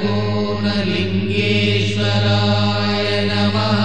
పూర్ణలింగేశ్వరాయ నమః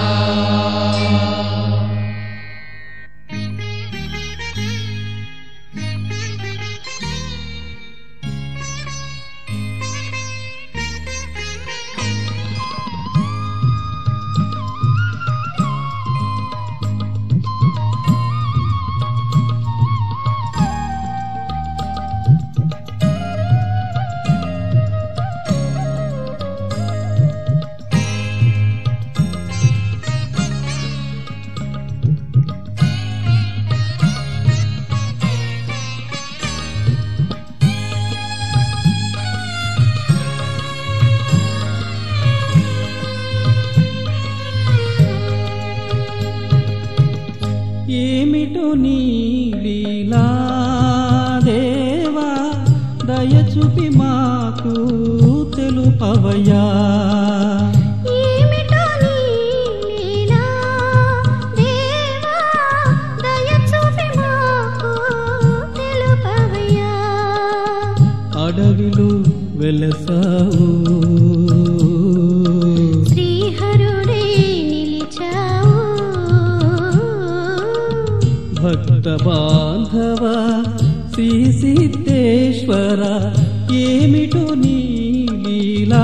ఏమిటో నీ లీలా దేవా దయ చూపి మాకు తెలుపవయా ఏమిటో నీ లీలా దేవా దయ చూపి మాకు తెలుపవయ్యా అడవిలో వెలసావు శ్రీహరుడే నిలిచావు భక్త బాంధవ శ్రీ సిద్ధేశ్వర ఏమిటో నీ లీలా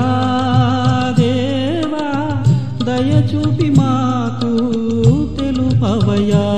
దేవా దయ చూపి మాకు తెలుపవయా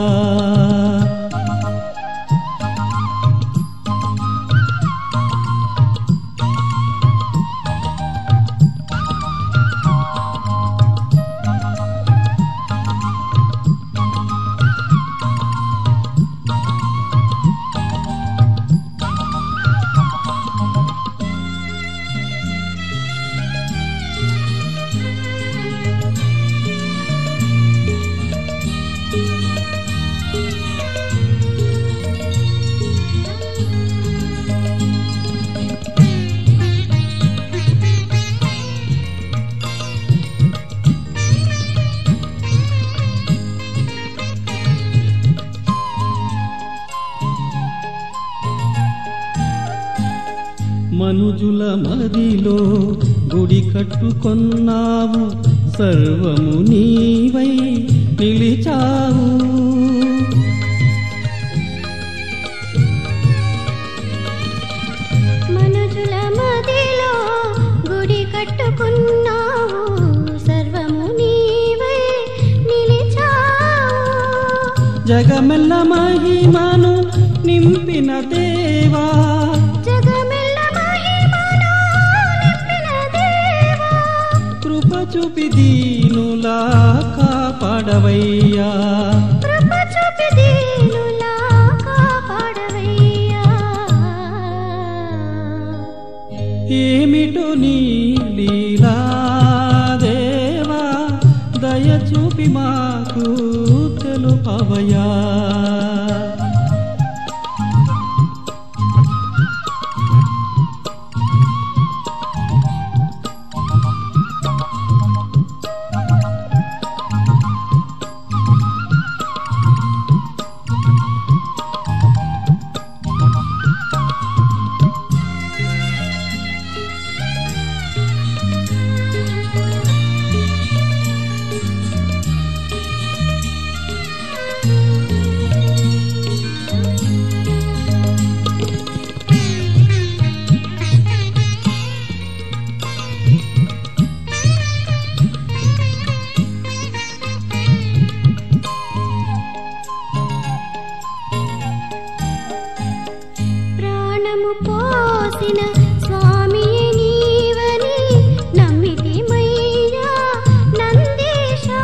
మనుజుల మదిలో గుడి కట్టుకొన్నావు సర్వము నీవై నిలిచావు మనుజుల మదిలో గుడి కట్టుకున్నావు సర్వము నీవై నిలిచావు జగమెల్ల మహిమను నింపిన దేవా జగమెల్ల మహిమను నింపిన దేవా కృప చూపి దీనులా కాపాడవయ్యా కృప చూపి దీనులా కాపాడవయ్యా ఏమిటో నీ లీలా దేవా దయ చూపి మాకు తెలుపవయా ప్రాణము పోసిన స్వామి నీవని నమ్మితి మయ్యా నందీశా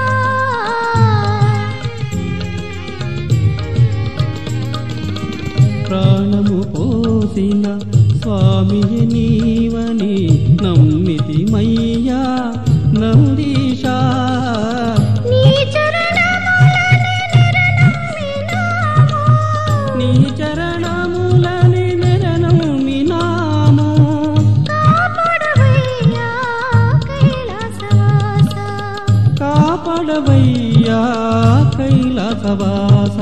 ప్రాణము పోసిన స్వామి నీవని నమ్మితి మయ్యా నందీశా నీ చరణములని నిరనమ్మినాము. నీ చరణములని నిరనమ్మినాము కాపాడవయ్యా కైలాసవాస. కాపాడవయ్యా కైలాసవాస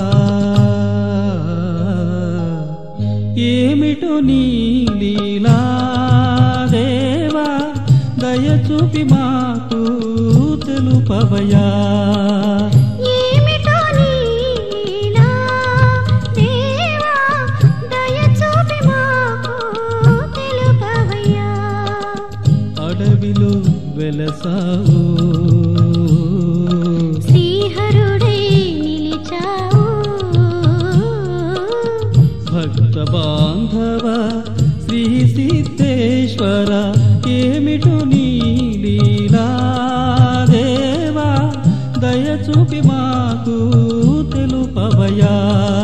ఏమిటో నీ లీలా దేవా దయ చూపి మాకు తెలుపవయా ఏమిటో నీ లీలా దేవా దయ చూపి మాకు తెలుపవయ్యా అడవిలో వెలసావు శ్రీహరుడై నిలిచావు భక్త బాంధవ శ్రీ సిద్ధేశ్వర ఏమిటు నీ లీలా దేవా దయ చూపి మాకు తెలుపవయా